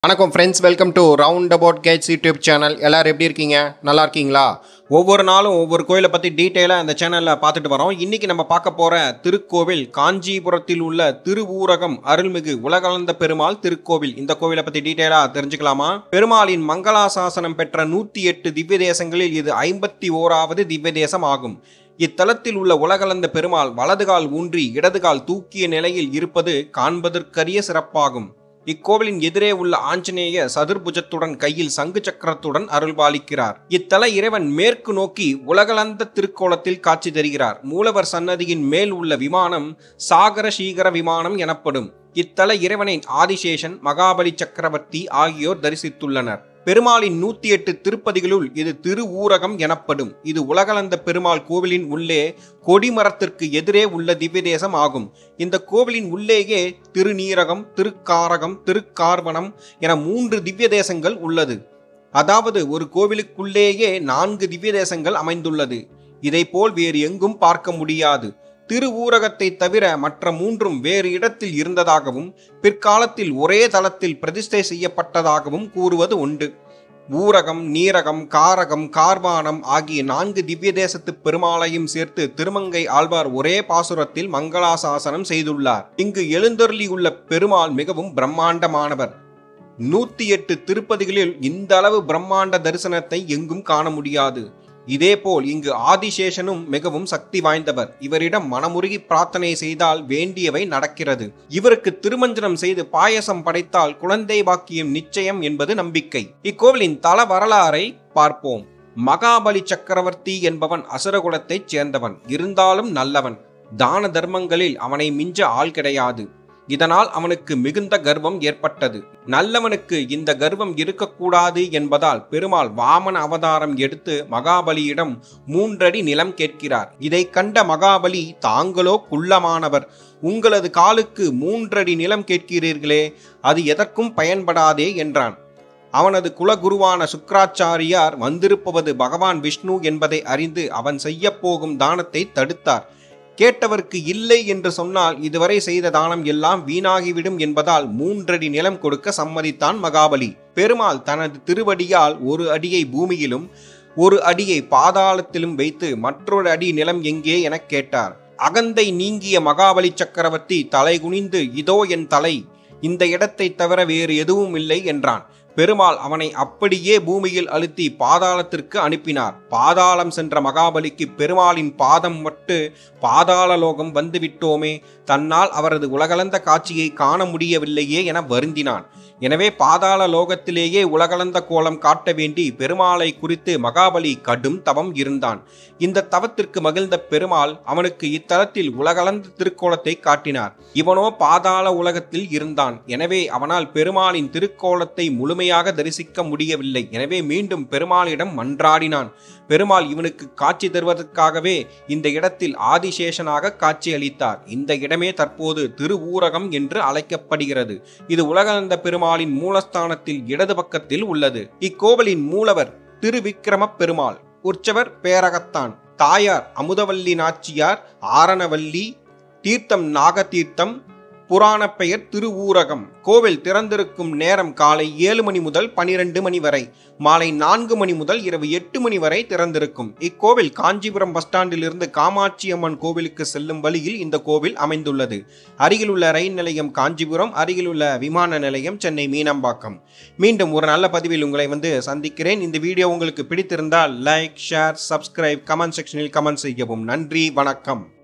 வணக்கம் friends welcome to round about cats YouTube channel எல்லாரும் எப்படி இருக்கீங்க நல்லா இருக்கீங்களா ஒவ்வொரு நாளும் ஒவ்வொரு கோயிலை பற்றி டீட்டெயிலாக இந்த சேனலில் பார்த்துட்டு வரோம் இன்றைக்கி நம்ம பார்க்க போகிற திருக்கோவில் காஞ்சிபுரத்தில் உள்ள திருவூரகம் அருள்மிகு உலகளந்த பெருமாள் திருக்கோவில் இந்த கோவிலை பற்றி டீட்டெயிலாக தெரிஞ்சுக்கலாமா பெருமாளின் மங்களாசாசனம் பெற்ற நூற்றி எட்டு திவ்ய தேசங்களில் இது ஐம்பத்தி ஓராவது திவ்ய தேசம் ஆகும் இத்தலத்தில் உள்ள உலகளந்த பெருமாள் வலதுகால் ஊன்றி இடதுகால் தூக்கிய நிலையில் இருப்பது காண்பதற்கரிய சிறப்பாகும் இக்கோவிலின் எதிரே உள்ள ஆஞ்சநேய சதுர்புஜத்துடன் கையில் சங்கு சக்கரத்துடன் அருள்பாலிக்கிறார் இத்தல இறைவன் மேற்கு நோக்கி உலகளந்த திருக்கோலத்தில் காட்சி தருகிறார் மூலவர் சன்னதியின் மேல் உள்ள விமானம் சாகர சீகர விமானம் எனப்படும் இத்தல இறைவனை ஆதிசேஷன் மகாபலி சக்கரவர்த்தி ஆகியோர் தரிசித்துள்ளனர் பெருமாளின் நூத்தி எட்டு திருப்பதிகளுள் இது திருவூரகம் எனப்படும் இது உலகளந்த பெருமாள் கோவிலின் உள்ளே கொடிமரத்திற்கு எதிரே உள்ள திவ்ய தேசம் ஆகும் இந்த கோவிலின் உள்ளேயே திருநீரகம் திருக்காரகம் திருக்கார்வனம் என மூன்று திவ்ய தேசங்கள் உள்ளது அதாவது ஒரு கோவிலுக்குள்ளேயே நான்கு திவ்ய தேசங்கள் அமைந்துள்ளது இதைப்போல் வேறு எங்கும் பார்க்க முடியாது திருவூரகத்தை தவிர மற்ற மூன்றும் வேறு இடத்தில் இருந்ததாகவும் பிற்காலத்தில் ஒரே தளத்தில் பிரதிஷ்டை செய்யப்பட்டதாகவும் கூறுவது உண்டு ஊரகம் நீரகம் காரகம் கார்வானம் ஆகிய நான்கு திவ்ய தேசத்து பெருமாளையும் சேர்த்து திருமங்கை ஆழ்வார் ஒரே பாசுரத்தில் மங்களாசாசனம் செய்துள்ளார் இங்கு எழுந்தருளியுள்ள பெருமாள் மிகவும் பிரம்மாண்டமானவர் நூத்தி எட்டு திருப்பதிகளில் இந்த அளவு பிரம்மாண்ட தரிசனத்தை எங்கும் காண முடியாது இதேபோல் இங்கு ஆதிசேஷனும் மிகவும் சக்தி வாய்ந்தவர் இவரிடம் மனமுருகி பிரார்த்தனை செய்தால் வேண்டியவை நடக்கிறது இவருக்கு திருமஞ்சனம் செய்து பாயசம் படைத்தால் குழந்தை பாக்கியம் நிச்சயம் என்பது நம்பிக்கை இக்கோவிலின் தல வரலாறை பார்ப்போம் மகாபலி சக்கரவர்த்தி என்பவன் அசுரகுலத்தைச் சேர்ந்தவன் இருந்தாலும் நல்லவன் தான தர்மங்களில் அவனை மிஞ்ச ஆள் கிடையாது இதனால் அவனுக்கு மிகுந்த கர்வம் ஏற்பட்டது நல்லவனுக்கு இந்த கர்வம் இருக்கக்கூடாது என்பதால் பெருமாள் வாமன அவதாரம் எடுத்து மகாபலியிடம் மூன்றடி நிலம் கேட்கிறார் இதை கண்ட மகாபலி தாங்களோ குள்ளமானவர் உங்களது காலுக்கு மூன்றடி நிலம் கேட்கிறீர்களே அது எதற்கும் பயன்படாதே என்றான் அவனது குலகுருவான சுக்கராச்சாரியார் வந்திருப்பவது பகவான் விஷ்ணு என்பதை அறிந்து அவன் செய்யப்போகும் தானத்தை தடுத்தார் கேட்டவருக்கு இல்லை என்று சொன்னால் இதுவரை செய்த தானம் எல்லாம் வீணாகிவிடும் என்பதால் மூன்றடி நிலம் கொடுக்க சம்மதித்தான் மகாபலி பெருமாள் தனது திருவடியால் ஒரு அடியை பூமியிலும் ஒரு அடியை பாதாளத்திலும் வைத்து மற்றொரு அடி நிலம் எங்கே எனக் கேட்டார் அகந்தை நீங்கிய மகாபலி சக்கரவர்த்தி தலை குனிந்து இதோ என் தலை இந்த இடத்தை தவிர வேறு எதுவும் இல்லை என்றான் பெருமாள் அவனை அப்படியே பூமியில் அழுத்தி பாதாளத்திற்கு அனுப்பினார் பாதாளம் சென்ற மகாபலிக்கு பெருமாளின் பாதம் மட்டு பாதாள லோகம் வந்துவிட்டோமே தன்னால் அவரது உலகளந்த காட்சியை காண முடியவில்லையே என வருந்தினான் எனவே பாதாள லோகத்திலேயே உலகளந்த கோலம் காட்ட வேண்டி பெருமாளை குறித்து மகாபலி கடும் தவம் இருந்தான் இந்த தவத்திற்கு மகிழ்ந்த பெருமாள் அவனுக்கு இத்தலத்தில் உலகளந்த திருக்கோலத்தை காட்டினார் இவனோ பாதாள உலகத்தில் இருந்தான் எனவே அவனால் பெருமாளின் திருக்கோலத்தை முழுமையாக தரிசிக்க முடியவில்லை எனவே மீண்டும் பெருமாளிடம் மன்றாடினான் பெருமாள் இவனுக்கு காட்சி தருவதற்காகவே இந்த இடத்தில் ஆதிசேஷனாக காட்சி அளித்தார் இந்த இடமே தற்போது திருவூரகம் என்று அழைக்கப்படுகிறது இது உலகளந்த பெருமாளின் மூலஸ்தானத்தில் இடது பக்கத்தில் உள்ளது இக்கோவிலின் மூலவர் திருவிக்கிரம பெருமாள் உற்சவர் பேரகத்தான் தாயார் அமுதவல்லி நாச்சியார் ஆரணவல்லி தீர்த்தம் நாகதீர்த்தம் புராண பெயர் திருவூரகம் கோவில் திறந்திருக்கும் நேரம் காலை ஏழு மணி முதல் பனிரெண்டு மணி வரை மாலை நான்கு மணி முதல் இரவு எட்டு மணி வரை திறந்திருக்கும் இக்கோவில் காஞ்சிபுரம் பஸ் ஸ்டாண்டிலிருந்து காமாட்சி அம்மன் கோவிலுக்கு செல்லும் வழியில் இந்த கோவில் அமைந்துள்ளது அருகிலுள்ள ரயில் நிலையம் காஞ்சிபுரம் அருகிலுள்ள விமான நிலையம் சென்னை மீனம்பாக்கம் மீண்டும் ஒரு நல்ல பதிவில் உங்களை வந்து சந்திக்கிறேன் இந்த வீடியோ உங்களுக்கு பிடித்திருந்தால் லைக் ஷேர் சப்ஸ்கிரைப் கமெண்ட் செக்ஷனில் கமெண்ட் செய்யவும் நன்றி வணக்கம்